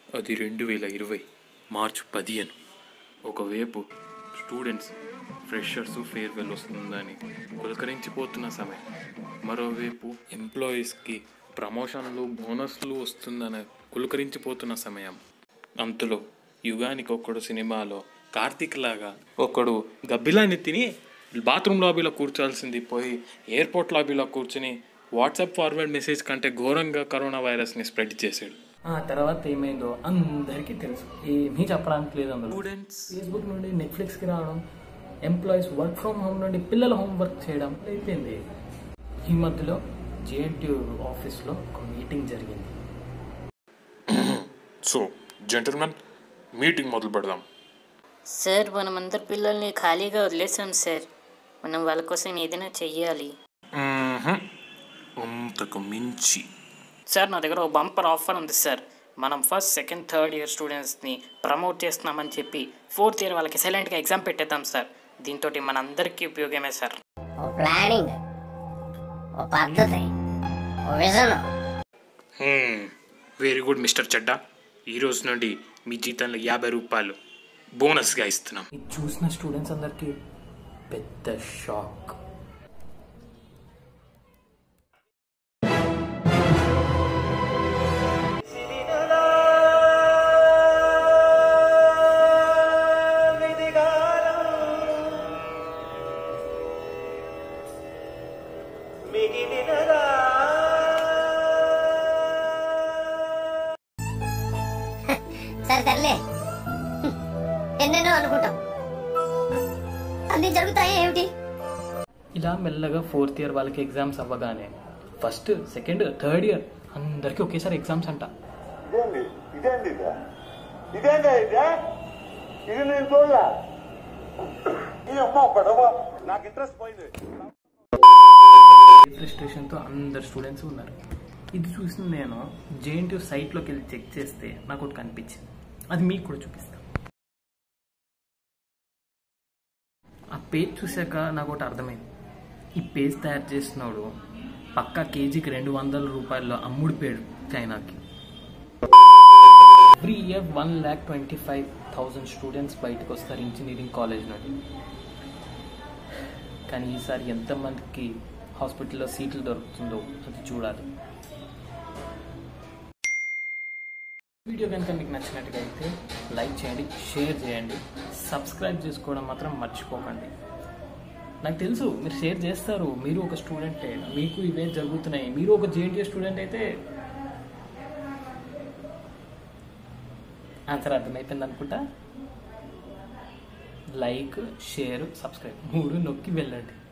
అది రెండు వేల ఇరవై మార్చి పదిహేను ఒకవైపు స్టూడెంట్స్ ఫ్రెషర్స్ ఫేర్వెల్ వస్తుందని పులకరించిపోతున్న సమయం మరోవైపు ఎంప్లాయీస్కి ప్రమోషన్లు బోనస్లు వస్తుందని పులకరించిపోతున్న సమయం అంతలో యుగానికి ఒక్కడు సినిమాలో కార్తీక్ లాగా ఒకడు గబ్బిలాన్ని తిని బాత్రూమ్ లాబీలో కూర్చోాల్సింది పోయి ఎయిర్పోర్ట్ లాబీలో కూర్చుని వాట్సాప్ ఫార్వర్డ్ మెసేజ్ కంటే ఘోరంగా కరోనా వైరస్ని స్ప్రెడ్ చేశాడు ఆ తర్వాత ఏమైందో అందరికీ తెలుసు ఏమీ చెప్పడానికి లేదు అందులో స్టూడెంట్స్ ఫేస్బుక్ నుండి నెట్ఫ్లిక్స్కి రావడం ఎంప్లాయీస్ వర్క్ ఫ్రమ్ హోమ్ నుండి పిల్లల హోంవర్క్ చేయడం అయిపోయింది ఈ మధ్యలో జేఎన్టీ ఆఫీస్లో ఒక మీటింగ్ జరిగింది సో జెంటల్మెన్ మీటింగ్ మొదలు పెడదాం సార్ మనం అందరి పిల్లల్ని ఖాళీగా వదిలేసాం సార్ మనం వాళ్ళ కోసం ఏదైనా చెయ్యాలి అంతకు మించి సార్ నా దగ్గర ఒక బంపర్ ఆఫర్ ఉంది సార్ మనం ఫస్ట్ సెకండ్ థర్డ్ ఇయర్ స్టూడెంట్స్ని ప్రమోట్ చేస్తున్నామని చెప్పి ఫోర్త్ ఇయర్ వాళ్ళకి సైలెంట్గా ఎగ్జామ్ పెట్టేద్దాం సార్ దీంతో మనందరికీ ఉపయోగమే సార్ ఓ ప్లానింగ్ ఓ పద్ధతి ఓ vision very good mister Chadda ఈ రోజు నుండి మీ జీతంలో యాభై రూపాయలు బోనస్గా ఇస్తున్నాం ఇది చూసిన స్టూడెంట్స్ అందరికీ పెద్ద షాక్ సరే సర్లే ఎన్నెన్నో అనుకుంటాం అన్ని జరుగుతాయి ఏమిటి ఇలా మెల్లగా ఫోర్త్ ఇయర్ వాళ్ళకి ఎగ్జామ్స్ అవ్వగానే ఫస్ట్ సెకండ్ థర్డ్ ఇయర్ అందరికీ ఒకేసారి ఎగ్జామ్స్ అంట ఇదేంటి ఇదేంటి ఇదే ఇదేంటి ఇదే ఇది నేను చూడలే ఇది అమ్మ పడవ నాకు ఇంట్రెస్ట్ పోయింది ఫ్రస్ట్రేషన్తో అందరు స్టూడెంట్స్ ఉన్నారు ఇది చూసిన నేను జేఎన్టీ సైట్లోకి వెళ్ళి చెక్ చేస్తే నాకు ఒకటి కనిపించింది అది మీకు కూడా చూపిస్తాను ఆ పేజ్ చూశాక నాకు ఒకటి అర్థమైంది ఈ పేజ్ తయారు చేసినోడు పక్కా కేజీకి రెండు వందల రూపాయల్లో అమ్ముడు పేడు చైనాకి every year one lakh twenty five thousand students బయటకు వస్తారు ఇంజనీరింగ్ కాలేజ్ నుండి కానీ ఈసారి ఎంతమందికి హాస్పిటల్లో సీట్లు దొరుకుతుందో అది చూడాలి వీడియో కనుక మీకు నచ్చినట్టుగా అయితే లైక్ చేయండి షేర్ చేయండి సబ్స్క్రైబ్ చేసుకోవడం మాత్రం మర్చిపోకండి నాకు తెలుసు మీరు షేర్ చేస్తారు మీరు ఒక స్టూడెంటే మీకు ఇవే జరుగుతున్నాయి మీరు ఒక జేఎన్టీఏ స్టూడెంట్ అయితే ఆన్సర్ అర్థమైపోయింది అనుకుంటా లైక్ షేర్ సబ్స్క్రైబ్ మూడు నొక్కి వెళ్ళండి